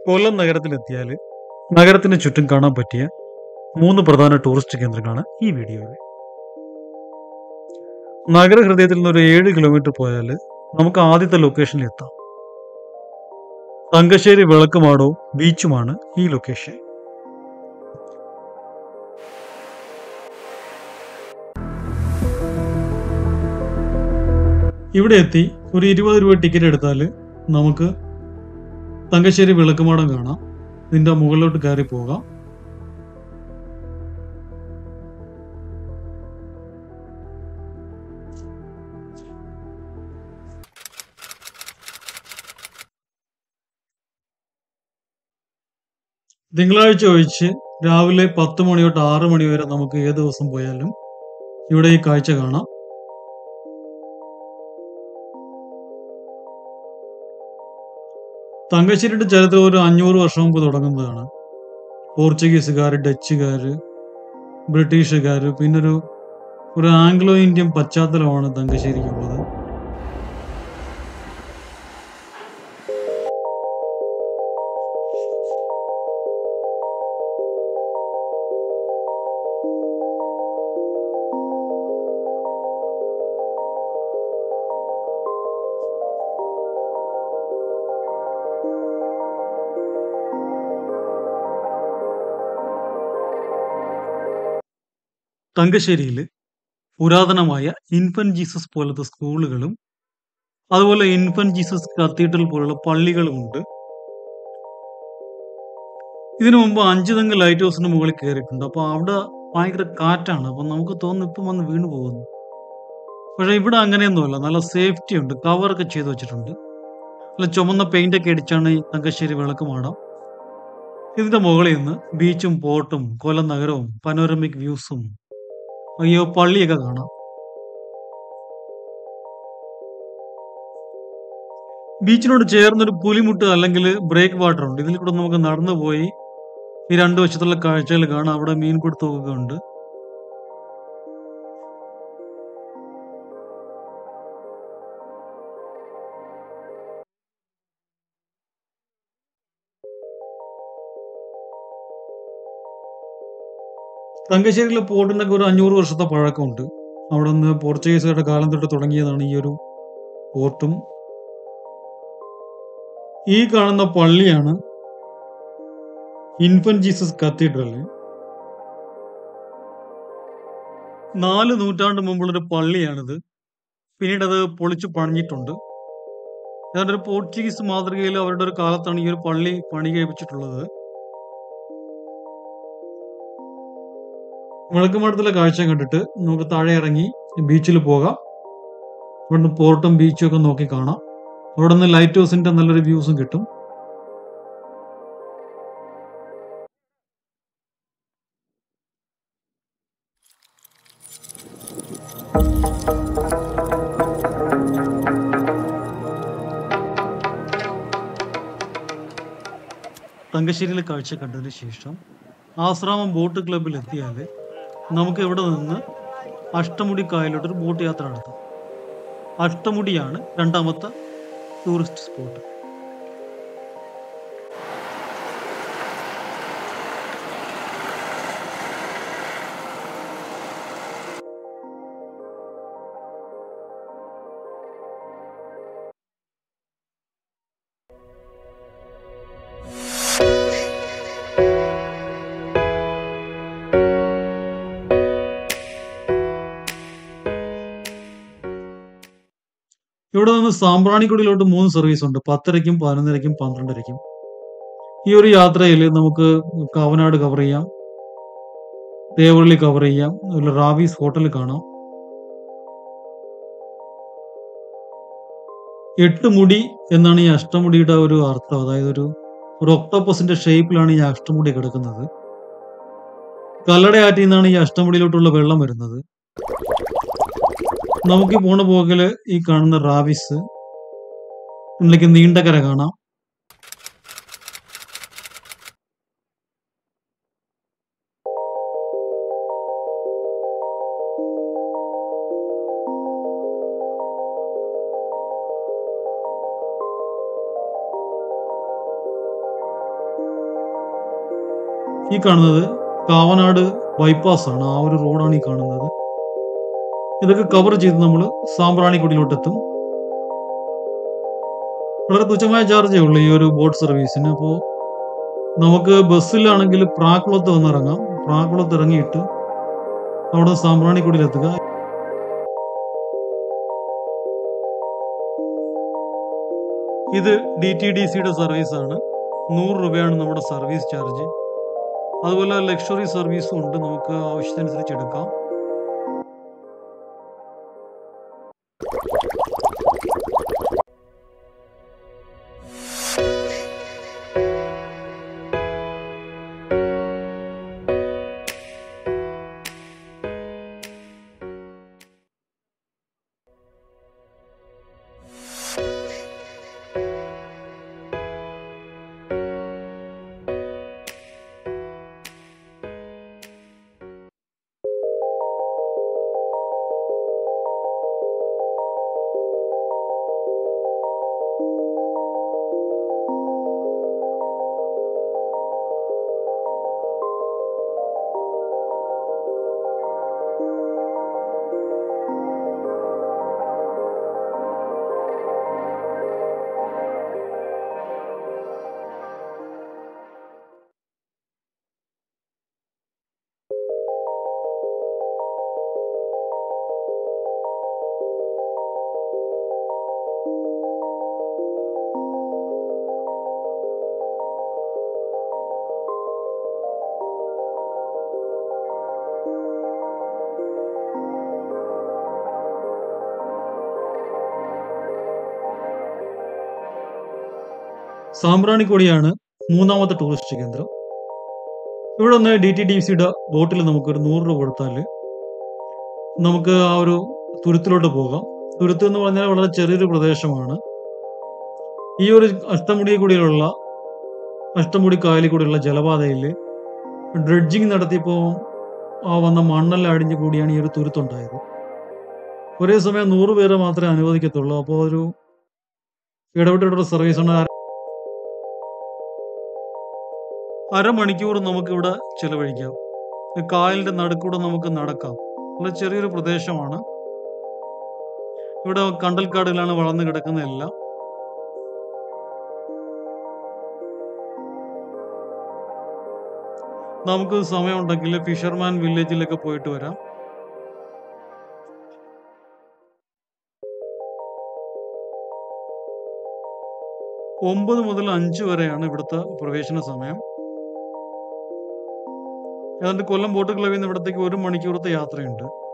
കൊല്ലം നഗരത്തിലെത്തിയാൽ നഗരത്തിന് ചുറ്റും കാണാൻ പറ്റിയ മൂന്ന് പ്രധാന ടൂറിസ്റ്റ് കേന്ദ്രങ്ങളാണ് ഈ വീഡിയോയിൽ നഗരഹൃദയത്തിൽ നിന്ന് ഒരു ഏഴ് കിലോമീറ്റർ പോയാൽ നമുക്ക് ആദ്യത്തെ ലൊക്കേഷനിൽ എത്താം തങ്കശ്ശേരി വിളക്കുമാടോ ബീച്ചുമാണ് ഈ ലൊക്കേഷൻ ഇവിടെ എത്തി ഒരു ഇരുപത് രൂപ ടിക്കറ്റ് എടുത്താൽ നമുക്ക് തങ്കശ്ശേരി വിളക്കുമാടം കാണാം ഇതിന്റെ മുകളിലോട്ട് കയറി പോകാം തിങ്കളാഴ്ച ഒഴിച്ച് രാവിലെ പത്ത് മണി തൊട്ട് ആറ് മണി വരെ നമുക്ക് ഏത് ദിവസം പോയാലും ഇവിടെ ഈ കാഴ്ച കാണാം തങ്കശ്ശേരിയുടെ ചരിത്രം ഒരു അഞ്ഞൂറ് വർഷം മുമ്പ് തുടങ്ങുന്നതാണ് പോർച്ചുഗീസുകാർ ഡച്ചുകാർ ബ്രിട്ടീഷുകാർ പിന്നൊരു ഒരു ആംഗ്ലോ ഇന്ത്യൻ പശ്ചാത്തലമാണ് തങ്കശ്ശേരിക്കുള്ളത് തങ്കശ്ശേരിയിൽ പുരാതനമായ ഇൻഫൻ ജീസസ് പോലത്തെ സ്കൂളുകളും അതുപോലെ ഇൻഫൻ ജീസസ് കത്തീഡ്രൽ പോലുള്ള പള്ളികളുമുണ്ട് ഇതിനു മുമ്പ് അഞ്ചുതെങ്ങ് ലൈറ്റ് ഹൗസിന് മുകളിൽ കയറിയിട്ടുണ്ട് അപ്പോൾ അവിടെ ഭയങ്കര കാറ്റാണ് അപ്പം നമുക്ക് തോന്നുന്നു ഇപ്പം വന്ന് വീണു പോകുന്നു പക്ഷെ ഇവിടെ അങ്ങനെയൊന്നുമല്ല നല്ല സേഫ്റ്റി ഉണ്ട് കവറൊക്കെ ചെയ്തു വെച്ചിട്ടുണ്ട് നല്ല ചുമന്ന പെയിന്റ് ഒക്കെ അടിച്ചാണ് ഈ തങ്കശ്ശേരി വിളക്ക് മാടം ഇതിന്റെ മുകളിൽ നിന്ന് ബീച്ചും പോർട്ടും കൊല്ലം നഗരവും പനോരമിക് വ്യൂസും അയ്യോ പള്ളിയൊക്കെ കാണാം ബീച്ചിനോട് ചേർന്നൊരു പുലിമുട്ട് അല്ലെങ്കിൽ ബ്രേക്ക് വാട്ടർ ഉണ്ട് ഇതിൽ കൂടെ നമുക്ക് നടന്നു പോയി ഈ രണ്ടു വശത്തുള്ള കാഴ്ചകൾ കാണാം അവിടെ മീൻപിടുത്തമൊക്കെ ഉണ്ട് തങ്കശ്ശേരിയിലെ പോർട്ടിനൊക്കെ ഒരു അഞ്ഞൂറ് വർഷത്തെ പഴക്കമുണ്ട് അവിടെ നിന്ന് പോർച്ചുഗീസുകാരുടെ കാലം തൊട്ട് തുടങ്ങിയതാണ് ഈ ഒരു പോർട്ടും ഈ കാണുന്ന പള്ളിയാണ് ഇൻഫൻ ജീസസ് കത്തീഡ്രൽ നാല് നൂറ്റാണ്ട് മുമ്പുള്ളൊരു പള്ളിയാണിത് പിന്നീട് അത് പൊളിച്ചു പണിഞ്ഞിട്ടുണ്ട് ഏതാണ്ട് ഒരു പോർച്ചുഗീസ് മാതൃകയിൽ അവരുടെ ഒരു കാലത്താണ് ഈ ഒരു പള്ളി പണി കഴിപ്പിച്ചിട്ടുള്ളത് വിളക്കുമാടത്തിലെ കാഴ്ച കണ്ടിട്ട് നമുക്ക് താഴെ ഇറങ്ങി ബീച്ചിൽ പോകാം ഇവിടുന്ന് പോർട്ടും ബീച്ചും ഒക്കെ നോക്കി കാണാം അവിടെ നിന്ന് ലൈറ്റ് ഹൗസിന്റെ നല്ലൊരു വ്യൂസും കിട്ടും തങ്കശ്ശേരിയിലെ കാഴ്ച കണ്ടതിന് ശേഷം ആശ്രാമം ബോട്ട് ക്ലബിൽ എത്തിയാൽ നമുക്ക് ഇവിടെ നിന്ന് അഷ്ടമുടി കായലോട്ട് ഒരു ബോട്ട് യാത്ര നടത്താം അഷ്ടമുടിയാണ് രണ്ടാമത്തെ ടൂറിസ്റ്റ് സ്പോട്ട് ഇവിടെ നിന്ന് സാമ്പ്രാണിക്കുടിയിലോട്ട് മൂന്ന് സർവീസ് ഉണ്ട് പത്തരയ്ക്കും പതിനൊന്നരയ്ക്കും പന്ത്രണ്ടരയ്ക്കും ഈ ഒരു യാത്രയിൽ നമുക്ക് കാവനാട് കവർ ചെയ്യാം തേവള്ളി കവർ ചെയ്യാം അതുപോലെ റാവീസ് ഹോട്ടൽ കാണാം എട്ട് മുടി എന്നാണ് ഈ അഷ്ടമുടിയുടെ ഒരു അർത്ഥം അതായത് ഒരു ഒരു ഒക്ടോപ്പസിന്റെ ഷേപ്പിലാണ് ഈ അഷ്ടമുടി കിടക്കുന്നത് കല്ലടയാറ്റിൽ നിന്നാണ് ഈ അഷ്ടമുടിയിലോട്ടുള്ള വെള്ളം വരുന്നത് നമുക്ക് ഈ പോണ പോകല് ഈ കാണുന്ന റാവിസ് ഇതിലേക്ക് നീണ്ടകര കാണാം ഈ കാണുന്നത് കാവനാട് ബൈപ്പാസ് ആണ് ആ ഒരു റോഡാണ് ഈ കാണുന്നത് ഇതൊക്കെ കവർ ചെയ്ത് നമ്മൾ സാമ്പ്രാണിക്കുടിയിലോട്ട് എത്തും വളരെ തുച്ഛമായ ചാർജേ ഉള്ളൂ ഈ ഒരു ബോട്ട് സർവീസിന് അപ്പോൾ നമുക്ക് ബസ്സിലാണെങ്കിൽ പ്രാക്കുളത്ത് വന്നിറങ്ങാം പ്രാക്കുളത്ത് ഇറങ്ങിയിട്ട് അവിടെ സാമ്പ്രാണിക്കുടിയിൽ എത്തുക ഇത് ഡി ടി ഡി സിയുടെ സർവീസ് ആണ് നൂറ് രൂപയാണ് നമ്മുടെ സർവീസ് ചാർജ് അതുപോലെ ലക്ഷറി സർവീസും ഉണ്ട് നമുക്ക് ആവശ്യത്തിനനുസരിച്ച് എടുക്കാം സാമ്പ്രാണിക്കൊടിയാണ് മൂന്നാമത്തെ ടൂറിസ്റ്റ് കേന്ദ്രം ഇവിടെ ഒന്ന് ഡി ടി ഡി സിയുടെ ബോട്ടിൽ നമുക്കൊരു നൂറ് രൂപ കൊടുത്താൽ നമുക്ക് ആ ഒരു തുരുത്തിലോട്ട് പോകാം തുരുത്ത് എന്ന് പറഞ്ഞാൽ വളരെ ചെറിയൊരു പ്രദേശമാണ് ഈ ഒരു അഷ്ടമുടി കൂടിയുള്ള അഷ്ടമുടി കായലിൽ കൂടിയുള്ള ജലപാതയിൽ ഡ്രഡ്ജിങ് നടത്തിയപ്പോൾ ആ വന്ന മണ്ണെല്ലാം അടിഞ്ഞു കൂടിയാണ് ഈ ഒരു തുരുത്തുണ്ടായത് ഒരേ സമയം നൂറ് പേരെ മാത്രമേ അനുവദിക്കത്തുള്ളൂ അപ്പോൾ ഒരു ഇടപെട്ടിട്ടൊരു സർവീസാണ് അരമണിക്കൂർ നമുക്കിവിടെ ചിലവഴിക്കാം ഈ കായലിന്റെ നടുക്കൂടെ നമുക്ക് നടക്കാം വളരെ ചെറിയൊരു പ്രദേശമാണ് ഇവിടെ കണ്ടൽക്കാടുകളാണ് വളർന്നു കിടക്കുന്നതെല്ലാം നമുക്ക് സമയമുണ്ടെങ്കിൽ ഫിഷർമാൻ വില്ലേജിലൊക്കെ പോയിട്ട് വരാം ഒമ്പത് മുതൽ അഞ്ച് വരെയാണ് ഇവിടുത്തെ പ്രവേശന സമയം ഏതാണ്ട് കൊല്ലം ബോട്ട് ക്ലബിൽ നിന്ന് ഇവിടത്തേക്ക് ഒരു മണിക്കൂറത്തെ യാത്രയുണ്ട്